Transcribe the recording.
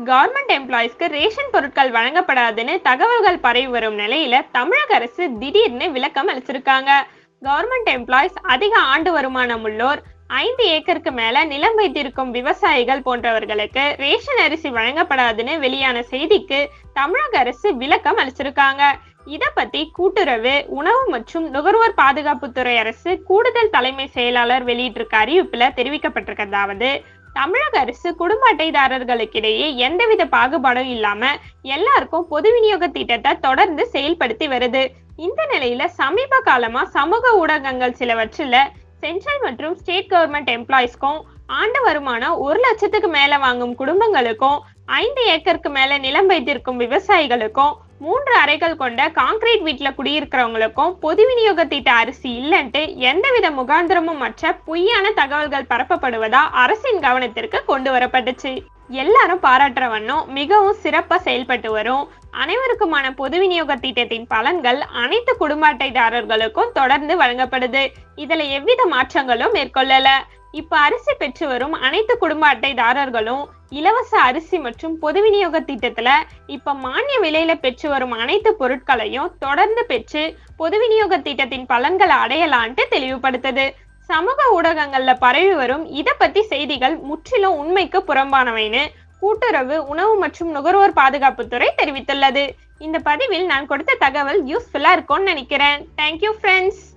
government எம்ப்ளாயிஸ்க்கு ration பொருட்கள் வழங்கப்படாதுன்னு தகவல்கள் பரவி வரும் நிலையில தமிழக அரசு திடீர்னு விளக்கம் அளிச்சிருக்காங்க கவர்மெண்ட் எம்ப்ளாயிஸ் அதிக ஆண்டு வருமானம் உள்ளோர் ஐந்து ஏக்கருக்கு மேல நிலம் வைத்திருக்கும் விவசாயிகள் போன்றவர்களுக்கு ரேஷன் அரிசி வழங்கப்படாதுன்னு வெளியான செய்திக்கு தமிழக அரசு விளக்கம் அளிச்சிருக்காங்க இத பத்தி கூட்டுறவு உணவு மற்றும் நுகர்வோர் பாதுகாப்புத்துறை அரசு கூடுதல் தலைமை செயலாளர் வெளியிட்டிருக்க அறிவிப்புல தெரிவிக்கப்பட்டிருக்கதாவது தமிழக அரசு குடும்ப அட்டைதாரர்களுக்கிடையே எந்தவித பாகுபாடும் இல்லாம எல்லாருக்கும் பொது விநியோக திட்டத்தை தொடர்ந்து செயல்படுத்தி வருது இந்த நிலையில சமீப காலமா சமூக ஊடகங்கள் சிலவற்றில சென்ட்ரல் மற்றும் ஸ்டேட் கவர்மெண்ட் எம்ப்ளாயிஸ்க்கும் ஆண்டு வருமானம் ஒரு லட்சத்துக்கு மேல வாங்கும் குடும்பங்களுக்கும் ஐந்து ஏக்கருக்கு மேல நிலம் வைத்திருக்கும் விவசாயிகளுக்கும் மூன்று அறைகள் கொண்ட காங்கிரீட் வீட்டுல குடியிருக்கிறவங்களுக்கும் பொது விநியோக திட்ட அரிசி இல்லைன்ட்டு எந்தவித முகாந்திரமும் மற்ற பொய்யான தகவல்கள் பரப்பப்படுவதா அரசின் கவனத்திற்கு கொண்டு வரப்பட்டுச்சு எல்லாரும் பாராட்டுற வண்ணம் மிகவும் சிறப்பா செயல்பட்டு வரும் அனைவருக்குமான பொது விநியோக திட்டத்தின் பலன்கள் அனைத்து குடும்ப அட்டைதாரர்களுக்கும் தொடர்ந்து வழங்கப்படுது இதுல எவ்வித மாற்றங்களும் மேற்கொள்ளல இப்ப அரிசி பெற்று வரும் அனைத்து குடும்ப அட்டைதாரர்களும் இலவச அரிசி மற்றும் பொது விநியோக திட்டத்துல இப்ப மானிய விலையில பெற்று வரும் அனைத்து பொருட்களையும் தொடர்ந்து பெற்று பொது விநியோக திட்டத்தின் பலன்களை அடையலான்ட்டு தெளிவுபடுத்துது சமூக ஊடகங்கள்ல பரவி வரும் இத பத்தி செய்திகள் முற்றிலும் உண்மைக்கு புறம்பானவைன்னு கூட்டுறவு உணவு மற்றும் நுகர்வோர் பாதுகாப்புத்துறை தெரிவித்துள்ளது இந்த பதிவில் நான் கொடுத்த தகவல் யூஸ்ஃபுல்லா இருக்கும்னு நினைக்கிறேன் தேங்க்யூ ஃப்ரெண்ட்ஸ்